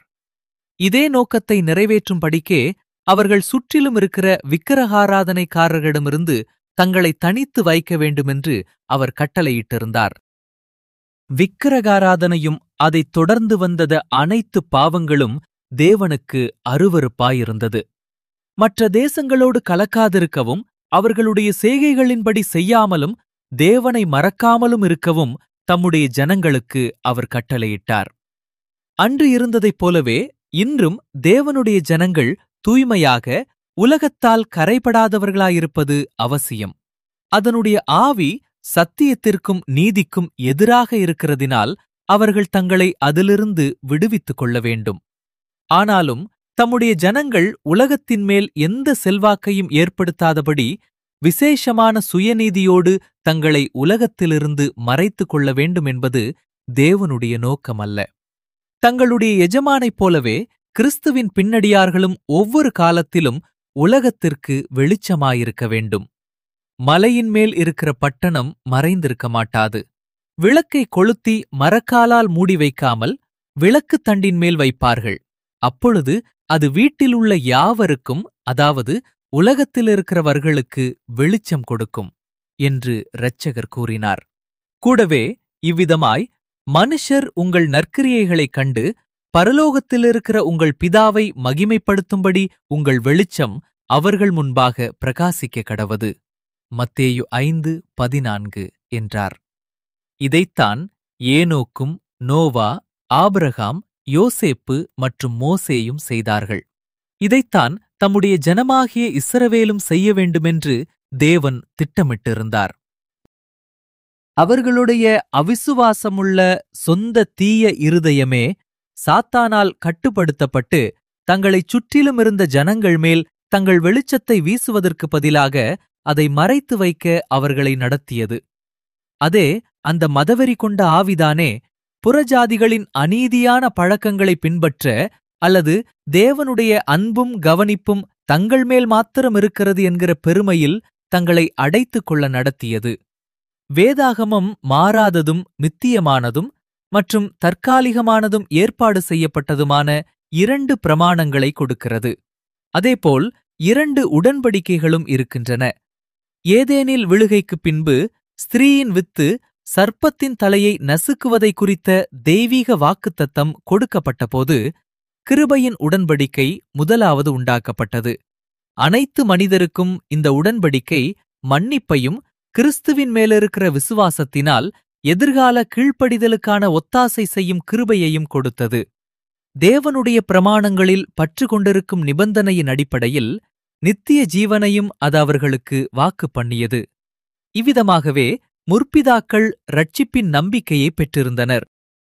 இதே நோக்கத்தை நிறைவேற்றும்படிக்கே அவர்கள் சுற்றிலும் இருக்கிற விக்கிரகாராதனைக்காரர்களிடமிருந்து தங்களை தனித்து வைக்க வேண்டுமென்று அவர் கட்டளையிட்டிருந்தார் விக்கிரகாராதனையும் அதைத் தொடர்ந்து வந்தத அனைத்து பாவங்களும் தேவனுக்கு அருவருப்பாயிருந்தது மற்ற தேசங்களோடு கலக்காதிருக்கவும் அவர்களுடைய செய்கைகளின்படி செய்யாமலும் தேவனை மறக்காமலும் இருக்கவும் தம்முடைய ஜனங்களுக்கு அவர் கட்டளையிட்டார் அன்று இருந்ததைப் போலவே இன்றும் தேவனுடைய ஜனங்கள் தூய்மையாக உலகத்தால் கரைபடாதவர்களாயிருப்பது அவசியம் அதனுடைய ஆவி சத்தியத்திற்கும் நீதிக்கும் எதிராக இருக்கிறதினால் அவர்கள் தங்களை அதிலிருந்து விடுவித்துக் கொள்ள வேண்டும் ஆனாலும் தம்முடைய ஜனங்கள் உலகத்தின் மேல் எந்த செல்வாக்கையும் ஏற்படுத்தாதபடி விசேஷமான சுயநீதியோடு தங்களை உலகத்திலிருந்து மறைத்துக் கொள்ள வேண்டும் என்பது தேவனுடைய நோக்கமல்ல தங்களுடைய எஜமானைப் போலவே கிறிஸ்துவின் பின்னடியார்களும் ஒவ்வொரு காலத்திலும் உலகத்திற்கு வெளிச்சமாயிருக்க வேண்டும் மலையின் மேல் இருக்கிற பட்டணம் மறைந்திருக்க மாட்டாது விளக்கை கொளுத்தி மரக்காலால் மூடி வைக்காமல் விளக்குத் தண்டின் மேல் வைப்பார்கள் அப்பொழுது அது வீட்டிலுள்ள யாவருக்கும் அதாவது உலகத்தில் இருக்கிறவர்களுக்கு வெளிச்சம் கொடுக்கும் என்று இரட்சகர் கூறினார் கூடவே இவ்விதமாய் மனுஷர் உங்கள் நற்கிரியைகளைக் கண்டு பரலோகத்திலிருக்கிற உங்கள் பிதாவை மகிமைப்படுத்தும்படி உங்கள் வெளிச்சம் அவர்கள் முன்பாக பிரகாசிக்க கடவது மத்தேயு ஐந்து பதினான்கு என்றார் இதைத்தான் ஏனோக்கும் நோவா ஆபிரகாம் யோசேப்பு மற்றும் மோசேயும் செய்தார்கள் இதைத்தான் தம்முடைய ஜனமாகிய இஸ்ரவேலும் செய்ய வேண்டுமென்று தேவன் திட்டமிட்டிருந்தார் அவர்களுடைய அவிசுவாசமுள்ள சொந்த தீய இருதயமே சாத்தானால் கட்டுப்படுத்தப்பட்டு தங்களைச் சுற்றிலும் இருந்த ஜனங்கள் மேல் தங்கள் வெளிச்சத்தை வீசுவதற்கு பதிலாக அதை மறைத்து வைக்க அவர்களை நடத்தியது அதே அந்த மதவெறி கொண்ட ஆவிதானே புறஜாதிகளின் அநீதியான பழக்கங்களை பின்பற்ற அல்லது தேவனுடைய அன்பும் கவனிப்பும் தங்கள் மேல் மாத்திரம் இருக்கிறது என்கிற பெருமையில் தங்களை அடைத்துக் கொள்ள நடத்தியது வேதாகமம் மாறாததும் மித்தியமானதும் மற்றும் தற்காலிகமானதும் ஏற்பாடு செய்யப்பட்டதுமான இரண்டு பிரமாணங்களை கொடுக்கிறது அதேபோல் இரண்டு உடன்படிக்கைகளும் இருக்கின்றன ஏதேனில் விழுகைக்குப் பின்பு ஸ்திரீயின் வித்து சர்ப்பத்தின் தலையை நசுக்குவதை குறித்த தெய்வீக வாக்குத்தத்தம் கொடுக்கப்பட்டபோது கிருபையின் உடன்படிக்கை முதலாவது உண்டாக்கப்பட்டது அனைத்து மனிதருக்கும் இந்த உடன்படிக்கை மன்னிப்பையும் கிறிஸ்துவின் மேலிருக்கிற விசுவாசத்தினால் எதிர்கால கீழ்ப்படிதலுக்கான ஒத்தாசை செய்யும் கிருபையையும் கொடுத்தது தேவனுடைய பிரமாணங்களில் பற்று கொண்டிருக்கும் நிபந்தனையின் அடிப்படையில் நித்திய ஜீவனையும் அது அவர்களுக்கு வாக்கு பண்ணியது இவ்விதமாகவே முற்பிதாக்கள் ரட்சிப்பின் நம்பிக்கையை பெற்றிருந்தனர்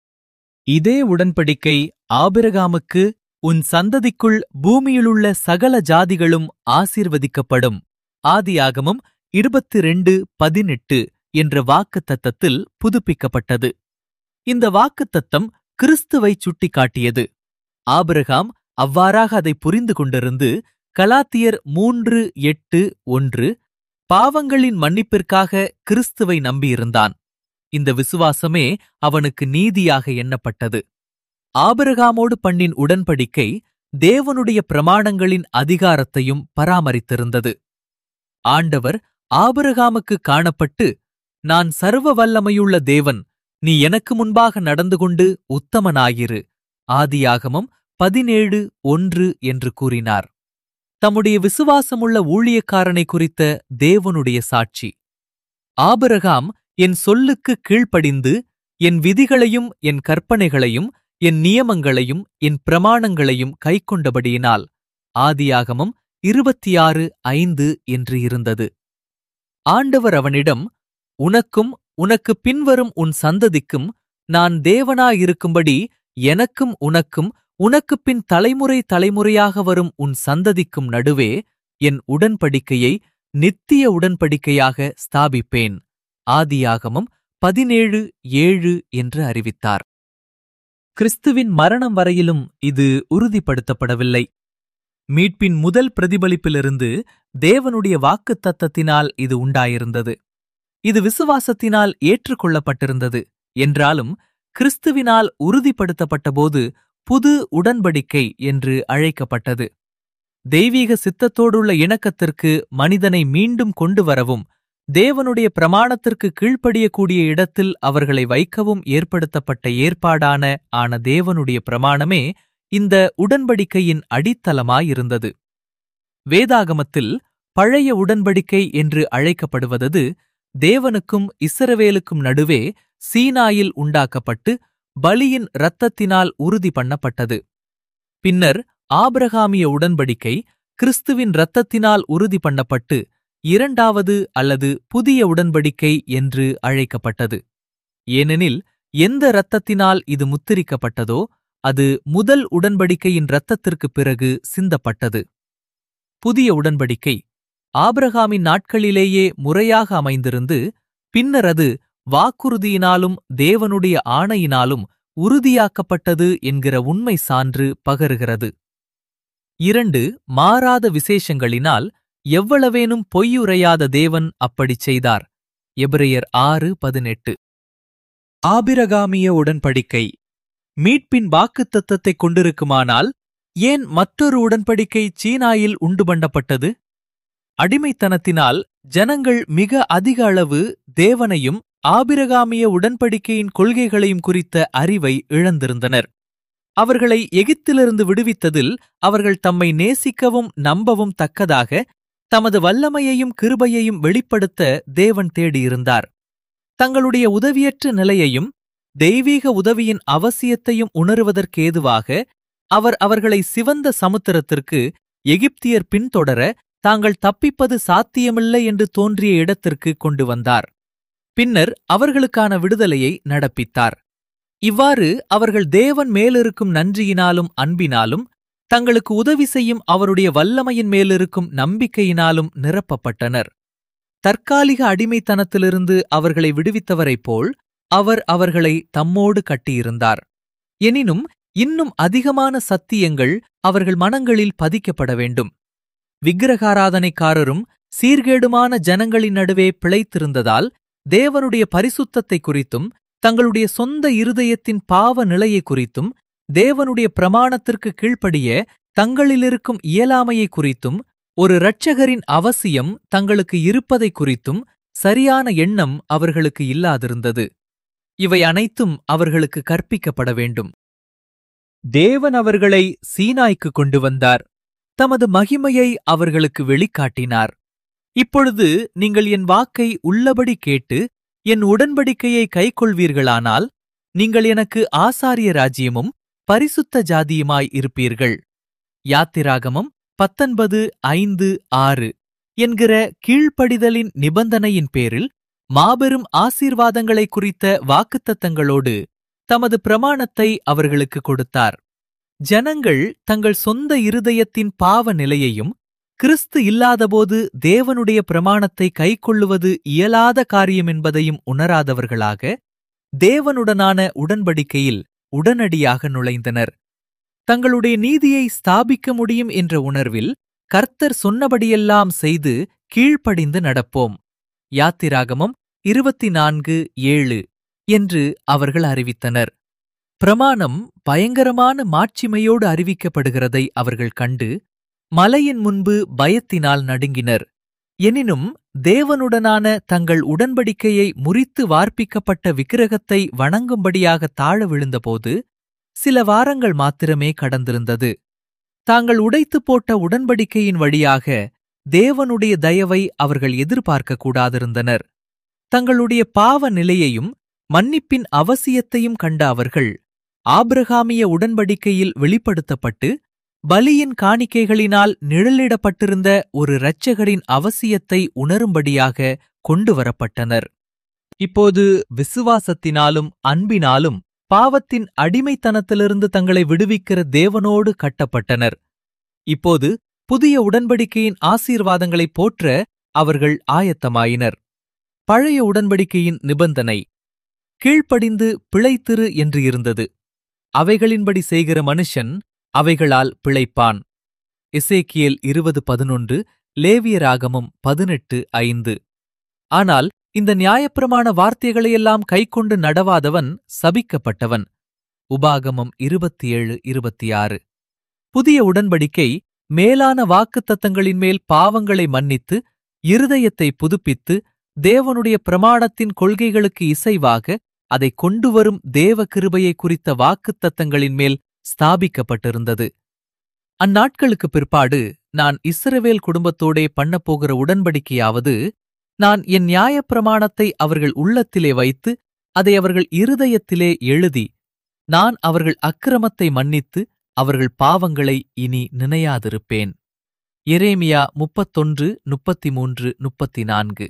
இதே உடன்படிக்கை ஆபிரகாமுக்கு உன் சந்ததிக்குள் பூமியிலுள்ள சகல ஜாதிகளும் ஆசீர்வதிக்கப்படும் ஆதியாகமம் இருபத்தி ரெண்டு பதினெட்டு என்ற வாக்குத்தத்தத்தில் புதுப்பிக்கப்பட்டது இந்த வாக்குத்தத்தம் கிறிஸ்துவை சுட்டிக்காட்டியது ஆபிரகாம் அவ்வாறாக அதை புரிந்து கொண்டிருந்து கலாத்தியர் மூன்று எட்டு ஒன்று பாவங்களின் மன்னிப்பிற்காக கிறிஸ்துவை நம்பியிருந்தான் இந்த விசுவாசமே அவனுக்கு நீதியாக எண்ணப்பட்டது ஆபிரகாமோடு பண்ணின் உடன்படிக்கை தேவனுடைய பிரமாணங்களின் அதிகாரத்தையும் பராமரித்திருந்தது ஆண்டவர் ஆபிரகாமுக்கு காணப்பட்டு நான் சர்வ வல்லமையுள்ள தேவன் நீ எனக்கு முன்பாக நடந்து கொண்டு உத்தமனாயிரு ஆதியாகமம் பதினேழு ஒன்று என்று கூறினார் தம்முடைய விசுவாசமுள்ள ஊழியக்காரனை குறித்த தேவனுடைய சாட்சி ஆபிரகாம் என் சொல்லுக்கு கீழ்ப்படிந்து என் விதிகளையும் என் கற்பனைகளையும் என் நியமங்களையும் என் பிரமாணங்களையும் கைக்கொண்டபடியினால் ஆதியாகமம் இருபத்தி ஆறு ஐந்து என்று இருந்தது ஆண்டவர் அவனிடம் உனக்கும் உனக்கு பின்வரும் உன் சந்ததிக்கும் நான் தேவனாயிருக்கும்படி எனக்கும் உனக்கும் உனக்குப் பின் தலைமுறை தலைமுறையாக வரும் உன் சந்ததிக்கும் நடுவே என் உடன்படிக்கையை நித்திய உடன்படிக்கையாக ஸ்தாபிப்பேன் ஆதியாகமம் பதினேழு ஏழு என்று அறிவித்தார் கிறிஸ்துவின் மரணம் வரையிலும் இது உறுதிப்படுத்தப்படவில்லை மீட்பின் முதல் பிரதிபலிப்பிலிருந்து தேவனுடைய வாக்குத்தத்தத்தினால் இது உண்டாயிருந்தது இது விசுவாசத்தினால் ஏற்றுக்கொள்ளப்பட்டிருந்தது என்றாலும் கிறிஸ்துவினால் உறுதிப்படுத்தப்பட்டபோது புது உடன்படிக்கை என்று அழைக்கப்பட்டது தெய்வீக சித்தத்தோடுள்ள இணக்கத்திற்கு மனிதனை மீண்டும் கொண்டு வரவும் தேவனுடைய பிரமாணத்திற்கு கீழ்ப்படியக்கூடிய இடத்தில் அவர்களை வைக்கவும் ஏற்படுத்தப்பட்ட ஏற்பாடான ஆன தேவனுடைய பிரமாணமே இந்த உடன்படிக்கையின் அடித்தளமாயிருந்தது வேதாகமத்தில் பழைய உடன்படிக்கை என்று அழைக்கப்படுவதது தேவனுக்கும் இஸ்ரவேலுக்கும் நடுவே சீனாயில் உண்டாக்கப்பட்டு பலியின் இரத்தத்தினால் உறுதி பண்ணப்பட்டது பின்னர் ஆபிரகாமிய உடன்படிக்கை கிறிஸ்துவின் இரத்தத்தினால் உறுதி பண்ணப்பட்டு இரண்டாவது அல்லது புதிய உடன்படிக்கை என்று அழைக்கப்பட்டது ஏனெனில் எந்த இரத்தத்தினால் இது முத்திரிக்கப்பட்டதோ அது முதல் உடன்படிக்கையின் இரத்தத்திற்குப் பிறகு சிந்தப்பட்டது புதிய உடன்படிக்கை ஆபிரகாமின் நாட்களிலேயே முறையாக அமைந்திருந்து பின்னர் அது வாக்குறுதியினாலும் தேவனுடைய ஆணையினாலும் உறுதியாக்கப்பட்டது என்கிற உண்மை சான்று பகருகிறது இரண்டு மாறாத விசேஷங்களினால் எவ்வளவேனும் பொய்யுரையாத தேவன் அப்படிச் செய்தார் எபிரெயர் ஆறு பதினெட்டு ஆபிரகாமிய உடன்படிக்கை மீட்பின் வாக்குத்தத்தத்தைக் கொண்டிருக்குமானால் ஏன் மற்றொரு உடன்படிக்கை சீனாயில் உண்டு பண்ணப்பட்டது அடிமைத்தனத்தினால் ஜனங்கள் மிக அதிக அளவு தேவனையும் ஆபிரகாமிய உடன்படிக்கையின் கொள்கைகளையும் குறித்த அறிவை இழந்திருந்தனர் அவர்களை எகிப்திலிருந்து விடுவித்ததில் அவர்கள் தம்மை நேசிக்கவும் நம்பவும் தக்கதாக தமது வல்லமையையும் கிருபையையும் வெளிப்படுத்த தேவன் தேடியிருந்தார் தங்களுடைய உதவியற்ற நிலையையும் தெய்வீக உதவியின் அவசியத்தையும் உணருவதற்கேதுவாக அவர் அவர்களை சிவந்த சமுத்திரத்திற்கு எகிப்தியர் பின்தொடர தாங்கள் தப்பிப்பது சாத்தியமில்லை என்று தோன்றிய இடத்திற்கு கொண்டு வந்தார் பின்னர் அவர்களுக்கான விடுதலையை நடப்பித்தார் இவ்வாறு அவர்கள் தேவன் மேலிருக்கும் நன்றியினாலும் அன்பினாலும் தங்களுக்கு உதவி செய்யும் அவருடைய வல்லமையின் மேலிருக்கும் நம்பிக்கையினாலும் நிரப்பப்பட்டனர் தற்காலிக அடிமைத்தனத்திலிருந்து அவர்களை விடுவித்தவரைப் போல் அவர் அவர்களை தம்மோடு கட்டியிருந்தார் எனினும் இன்னும் அதிகமான சத்தியங்கள் அவர்கள் மனங்களில் பதிக்கப்பட வேண்டும் விக்கிரகாராதனைக்காரரும் சீர்கேடுமான ஜனங்களின் நடுவே பிழைத்திருந்ததால் தேவனுடைய பரிசுத்தத்தை குறித்தும் தங்களுடைய சொந்த இருதயத்தின் பாவ நிலையை குறித்தும் தேவனுடைய பிரமாணத்திற்கு கீழ்ப்படிய தங்களிலிருக்கும் இயலாமையை குறித்தும் ஒரு இரட்சகரின் அவசியம் தங்களுக்கு இருப்பதை குறித்தும் சரியான எண்ணம் அவர்களுக்கு இல்லாதிருந்தது இவை அனைத்தும் அவர்களுக்கு கற்பிக்கப்பட வேண்டும் தேவன் அவர்களை சீனாய்க்கு கொண்டு வந்தார் தமது மகிமையை அவர்களுக்கு வெளிக்காட்டினார் இப்பொழுது நீங்கள் என் வாக்கை உள்ளபடி கேட்டு என் உடன்படிக்கையை கைக்கொள்வீர்களானால் நீங்கள் எனக்கு ஆசாரிய ராஜ்யமும் பரிசுத்த ஜாதியுமாய் இருப்பீர்கள் யாத்திராகமம் பத்தொன்பது ஐந்து ஆறு என்கிற கீழ்ப்படிதலின் நிபந்தனையின் பேரில் மாபெரும் ஆசீர்வாதங்களை குறித்த வாக்குத்தத்தங்களோடு தமது பிரமாணத்தை அவர்களுக்கு கொடுத்தார் ஜனங்கள் தங்கள் சொந்த இருதயத்தின் பாவ நிலையையும் கிறிஸ்து இல்லாதபோது தேவனுடைய பிரமாணத்தை கைக்கொள்ளுவது இயலாத காரியம் என்பதையும் உணராதவர்களாக தேவனுடனான உடன்படிக்கையில் உடனடியாக நுழைந்தனர் தங்களுடைய நீதியை ஸ்தாபிக்க முடியும் என்ற உணர்வில் கர்த்தர் சொன்னபடியெல்லாம் செய்து கீழ்ப்படிந்து நடப்போம் யாத்திராகமம் இருபத்தி நான்கு ஏழு என்று அவர்கள் அறிவித்தனர் பிரமாணம் பயங்கரமான மாட்சிமையோடு அறிவிக்கப்படுகிறதை அவர்கள் கண்டு மலையின் முன்பு பயத்தினால் நடுங்கினர் எனினும் தேவனுடனான தங்கள் உடன்படிக்கையை முறித்து வார்ப்பிக்கப்பட்ட விக்கிரகத்தை வணங்கும்படியாக தாழ விழுந்தபோது சில வாரங்கள் மாத்திரமே கடந்திருந்தது தாங்கள் உடைத்துப் போட்ட உடன்படிக்கையின் வழியாக தேவனுடைய தயவை அவர்கள் எதிர்பார்க்க கூடாதிருந்தனர் தங்களுடைய பாவ நிலையையும் மன்னிப்பின் அவசியத்தையும் கண்ட அவர்கள் ஆபிரகாமிய உடன்படிக்கையில் வெளிப்படுத்தப்பட்டு பலியின் காணிக்கைகளினால் நிழலிடப்பட்டிருந்த ஒரு இரட்சகரின் அவசியத்தை உணரும்படியாக கொண்டு வரப்பட்டனர் இப்போது விசுவாசத்தினாலும் அன்பினாலும் பாவத்தின் அடிமைத்தனத்திலிருந்து தங்களை விடுவிக்கிற தேவனோடு கட்டப்பட்டனர் இப்போது புதிய உடன்படிக்கையின் ஆசீர்வாதங்களை போற்ற அவர்கள் ஆயத்தமாயினர் பழைய உடன்படிக்கையின் நிபந்தனை கீழ்ப்படிந்து பிழைத்திரு என்று இருந்தது அவைகளின்படி செய்கிற மனுஷன் அவைகளால் பிழைப்பான் எசேக்கியேல் இருபது பதினொன்று லேவியராகமம் பதினெட்டு ஐந்து ஆனால் இந்த நியாயப்பிரமாண வார்த்தைகளையெல்லாம் கைக்கொண்டு நடவாதவன் சபிக்கப்பட்டவன் உபாகமம் இருபத்தி ஏழு இருபத்தி ஆறு புதிய உடன்படிக்கை மேலான வாக்குத்தத்தங்களின் மேல் பாவங்களை மன்னித்து இருதயத்தை புதுப்பித்து தேவனுடைய பிரமாணத்தின் கொள்கைகளுக்கு இசைவாக அதை கொண்டுவரும் தேவ கிருபையை குறித்த வாக்குத்தத்தங்களின் மேல் ஸ்தாபிக்கப்பட்டிருந்தது அந்நாட்களுக்கு பிற்பாடு நான் இஸ்ரவேல் குடும்பத்தோடே பண்ணப்போகிற உடன்படிக்கையாவது நான் என் நியாயப்பிரமாணத்தை அவர்கள் உள்ளத்திலே வைத்து அதை அவர்கள் இருதயத்திலே எழுதி நான் அவர்கள் அக்கிரமத்தை மன்னித்து அவர்கள் பாவங்களை இனி நினையாதிருப்பேன் எரேமியா முப்பத்தொன்று முப்பத்தி மூன்று முப்பத்தி நான்கு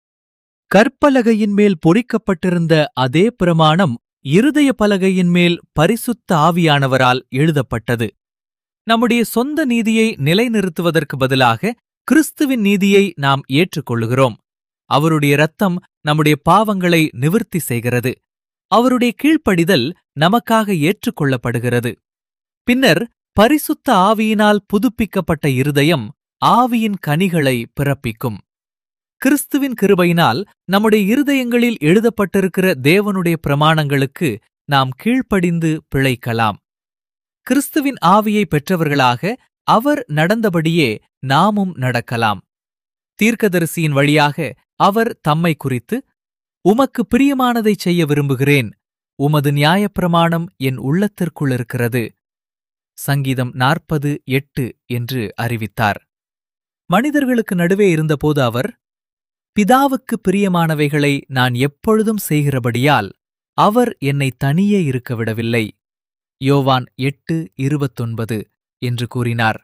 கற்பலகையின் மேல் பொறிக்கப்பட்டிருந்த அதே பிரமாணம் இருதய பலகையின் மேல் பரிசுத்த ஆவியானவரால் எழுதப்பட்டது நம்முடைய சொந்த நீதியை நிலைநிறுத்துவதற்கு பதிலாக கிறிஸ்துவின் நீதியை நாம் ஏற்றுக்கொள்ளுகிறோம் அவருடைய இரத்தம் நம்முடைய பாவங்களை நிவிர்த்தி செய்கிறது அவருடைய கீழ்ப்படிதல் நமக்காக ஏற்றுக்கொள்ளப்படுகிறது பின்னர் பரிசுத்த ஆவியினால் புதுப்பிக்கப்பட்ட இருதயம் ஆவியின் கனிகளை பிறப்பிக்கும் கிறிஸ்துவின் கிருபையினால் நம்முடைய இருதயங்களில் எழுதப்பட்டிருக்கிற தேவனுடைய பிரமாணங்களுக்கு நாம் கீழ்ப்படிந்து பிழைக்கலாம் கிறிஸ்துவின் ஆவியை பெற்றவர்களாக அவர் நடந்தபடியே நாமும் நடக்கலாம் தீர்க்கதரிசியின் வழியாக அவர் தம்மை குறித்து உமக்கு பிரியமானதைச் செய்ய விரும்புகிறேன் உமது நியாயப்பிரமாணம் என் உள்ளத்திற்குள் இருக்கிறது சங்கீதம் நாற்பது எட்டு என்று அறிவித்தார் மனிதர்களுக்கு நடுவே இருந்தபோது அவர் பிதாவுக்கு பிரியமானவைகளை நான் எப்பொழுதும் செய்கிறபடியால் அவர் என்னை தனியே இருக்க விடவில்லை யோவான் எட்டு இருபத்தொன்பது என்று கூறினார்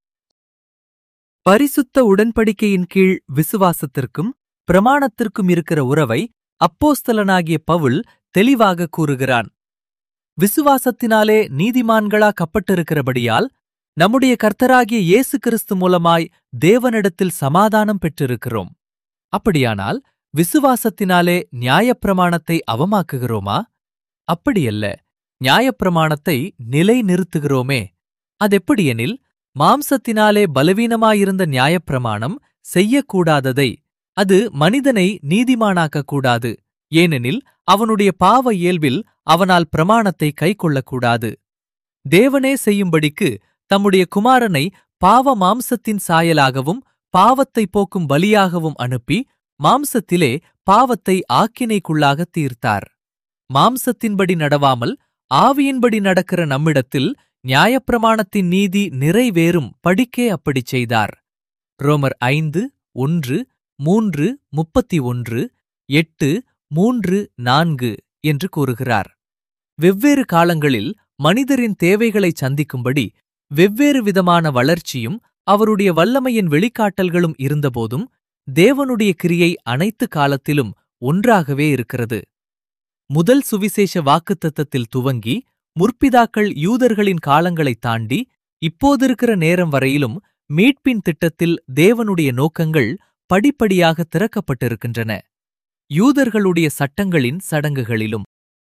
பரிசுத்த உடன்படிக்கையின் கீழ் விசுவாசத்திற்கும் பிரமாணத்திற்கும் இருக்கிற உறவை அப்போஸ்தலனாகிய பவுல் தெளிவாக கூறுகிறான் விசுவாசத்தினாலே நீதிமான்களா கப்பட்டிருக்கிறபடியால் நம்முடைய கர்த்தராகிய இயேசு கிறிஸ்து மூலமாய் தேவனிடத்தில் சமாதானம் பெற்றிருக்கிறோம் அப்படியானால் விசுவாசத்தினாலே நியாயப்பிரமாணத்தை அவமாக்குகிறோமா அப்படியல்ல நியாயப்பிரமாணத்தை நிலை நிறுத்துகிறோமே அதெப்படியெனில் மாம்சத்தினாலே பலவீனமாயிருந்த நியாயப்பிரமாணம் செய்யக்கூடாததை அது மனிதனை நீதிமானாக்கக் கூடாது ஏனெனில் அவனுடைய பாவ இயல்பில் அவனால் பிரமாணத்தை கைக்கொள்ளக்கூடாது தேவனே செய்யும்படிக்கு தம்முடைய குமாரனை பாவ மாம்சத்தின் சாயலாகவும் பாவத்தை போக்கும் பலியாகவும் அனுப்பி மாம்சத்திலே பாவத்தை ஆக்கினைக்குள்ளாக தீர்த்தார் மாம்சத்தின்படி நடவாமல் ஆவியின்படி நடக்கிற நம்மிடத்தில் நியாயப்பிரமாணத்தின் நீதி நிறைவேறும் படிக்கே அப்படிச் செய்தார் ரோமர் ஐந்து ஒன்று மூன்று முப்பத்தி ஒன்று எட்டு மூன்று நான்கு என்று கூறுகிறார் வெவ்வேறு காலங்களில் மனிதரின் தேவைகளை சந்திக்கும்படி வெவ்வேறு விதமான வளர்ச்சியும் அவருடைய வல்லமையின் வெளிக்காட்டல்களும் இருந்தபோதும் தேவனுடைய கிரியை அனைத்து காலத்திலும் ஒன்றாகவே இருக்கிறது முதல் சுவிசேஷ வாக்குத்தத்தத்தில் துவங்கி முற்பிதாக்கள் யூதர்களின் காலங்களைத் தாண்டி இப்போதிருக்கிற நேரம் வரையிலும் மீட்பின் திட்டத்தில் தேவனுடைய நோக்கங்கள் படிப்படியாக திறக்கப்பட்டிருக்கின்றன யூதர்களுடைய சட்டங்களின் சடங்குகளிலும்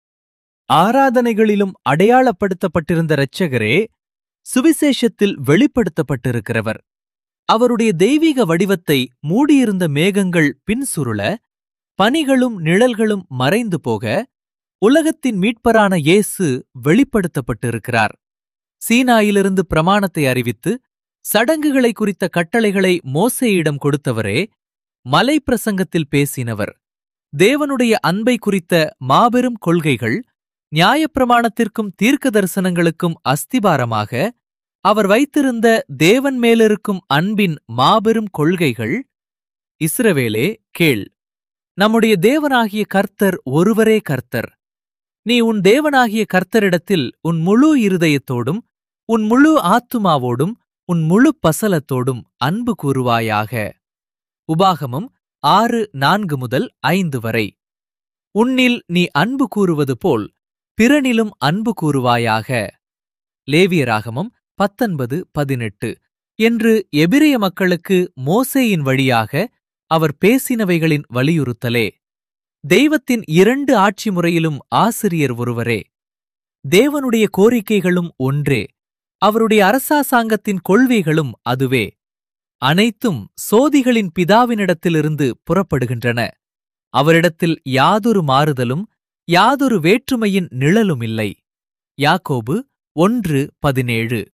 ஆராதனைகளிலும் அடையாளப்படுத்தப்பட்டிருந்த இரட்சகரே சுவிசேஷத்தில் வெளிப்படுத்தப்பட்டிருக்கிறவர் அவருடைய தெய்வீக வடிவத்தை மூடியிருந்த மேகங்கள் பின்சுருள பனிகளும் நிழல்களும் மறைந்து போக உலகத்தின் மீட்பரான இயேசு வெளிப்படுத்தப்பட்டிருக்கிறார் சீனாயிலிருந்து பிரமாணத்தை அறிவித்து சடங்குகளை குறித்த கட்டளைகளை மோசேயிடம் கொடுத்தவரே மலை பிரசங்கத்தில் பேசினவர் தேவனுடைய அன்பை குறித்த மாபெரும் கொள்கைகள் நியாயப்பிரமாணத்திற்கும் தீர்க்க தரிசனங்களுக்கும் அஸ்திபாரமாக அவர் வைத்திருந்த தேவன் மேலிருக்கும் அன்பின் மாபெரும் கொள்கைகள் இஸ்ரவேலே கேள் நம்முடைய தேவனாகிய கர்த்தர் ஒருவரே கர்த்தர் நீ உன் தேவனாகிய கர்த்தரிடத்தில் உன் முழு இருதயத்தோடும் உன் முழு ஆத்துமாவோடும் உன் முழு பசலத்தோடும் அன்பு கூறுவாயாக உபாகமம் ஆறு நான்கு முதல் ஐந்து வரை உன்னில் நீ அன்பு கூறுவது போல் பிறனிலும் அன்பு கூறுவாயாக லேவியராகமம் பத்தொன்பது பதினெட்டு என்று எபிரிய மக்களுக்கு மோசேயின் வழியாக அவர் பேசினவைகளின் வலியுறுத்தலே தெய்வத்தின் இரண்டு ஆட்சி முறையிலும் ஆசிரியர் ஒருவரே தேவனுடைய கோரிக்கைகளும் ஒன்றே அவருடைய அரசாசாங்கத்தின் கொள்கைகளும் அதுவே அனைத்தும் சோதிகளின் பிதாவினிடத்திலிருந்து புறப்படுகின்றன அவரிடத்தில் யாதொரு மாறுதலும் யாதொரு வேற்றுமையின் நிழலுமில்லை யாக்கோபு ஒன்று பதினேழு